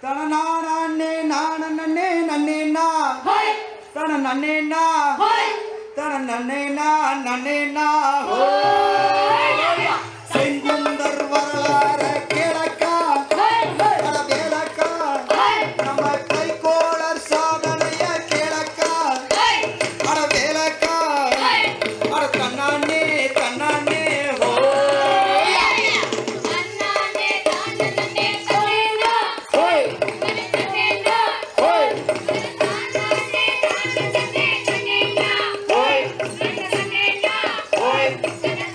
தன நானே நான நன்னே நன்னே நா தன நன்னே நா தன நன்னே நா நன்னே நா செங்குந்தர் வரலாற கேளக்கா அட வேலக்கா நம்ம கைகோளர் சாதனைய கேளக்கா அட வேலக்கா அட தன்னானே தன்னானே ஓ ஓய் ஓய் ஓய் ஓய்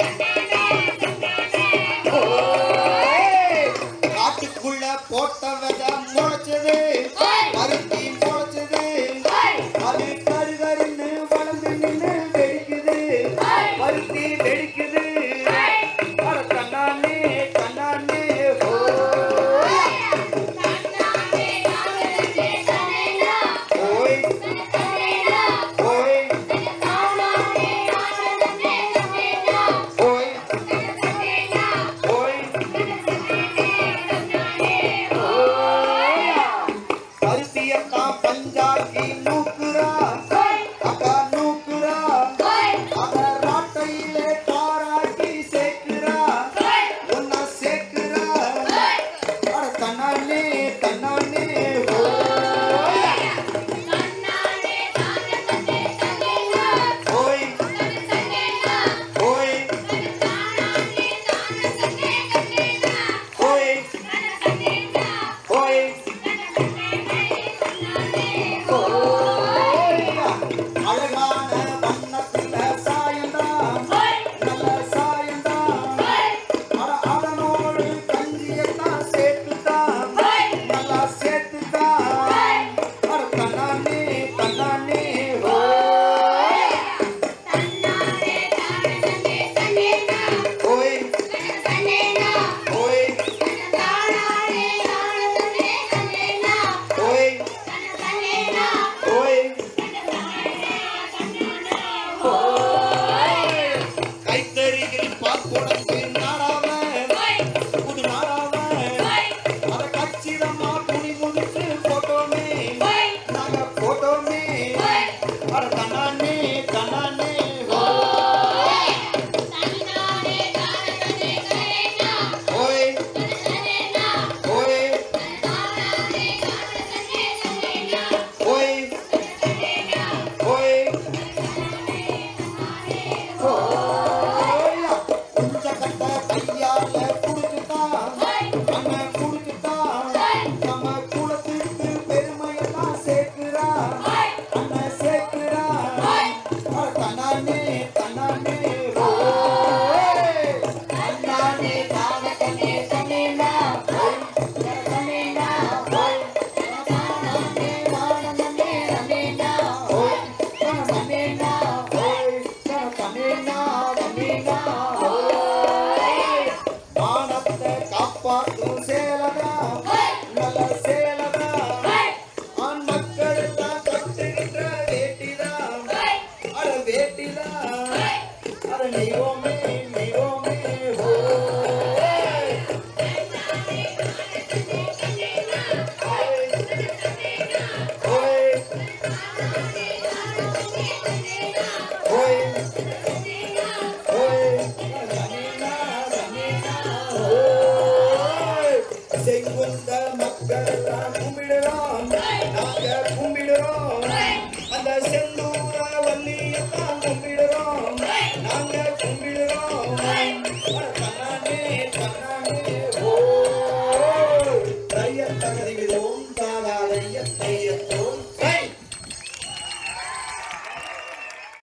ஓய் காட்டுக்குள்ள போட்ட வித முளைச்சது பருத்தி முளைச்சது அது கருகருன்னு வளர்ந்து நின்னு வெடிக்குது பருத்தி வெடிக்குது அட தன்னானே தன்னானே ஓய் ஓய் ஓய் ஓய் பருத்தியத்தான் பஞ்சாக்கி நூக்குறா அக்கா நூக்குறா அத ராட்டையிலே பாராட்டி சேர்க்கிறா உன்னை சேர்க்கிறா அட தன்னானே தன்னானே ஓய் ஓய் ஓய் ஓய் அழகான வண்ணத்துல சாயந்தான் நல்ல சாயந்தான் அட அதனோடு கஞ்சியத்தான் சேர்த்துதான் நல்லா சேர்த்துதான் அட தன்னானே தன்னானே ஓய் ஓய் ஓய் ஓய் கைத்தறியில் பாக்குடத்து நாடாம புது நாடாம அத கச்சிதமா துணி முடிச்சு போட்டோமே நாங்க போட்டோமே அட தன்னானே தன்னானே ஓய் ஓய் ஓய் ஓய் ஓய்யா குஞ்ச கட்ட கையால குடுத்துட்டான் அண்ணன் குடுத்துட்டான் நம்ம குலத்துக்கு பெருமையெல்லாம் சேர்க்கிறான் அண்ணன் சேர்க்கிறான் அட தன்னானே தன்னானே ஓய் தன்னானே தானே தன்னே தன்னேனா ஓய் தன்னேனா ஓய் தன்னானே வானனே தன்னேனா ஓய் தன்னேனா ஓய் தன்னேனா தன்னேனா ஓய் வானத்தை காப்பாற்றும் சேலதா நல்ல சேலதா ஆண் மக்கள் எல்லாம் கட்டுகின்ற வேட்டிதான் அட வேட்டிதான் அட நெய்வோமே நெய்வோமே ஓய் ஓய் ஓய் ஓய் தனினா தனினா ஓய் செங்குந்த மக்கள் எல்லாம் கும்பிடுறோம் நாங்க கும்பிடுறோம் அந்த செந்தூர வள்ளியத்தான் கும்பிடுறோம் நாங்க கும்பிடுறோம் அட தன்னானே தன்னானே ஓ தைய தகதிகிறோம் தாரா தைய தையத்தோ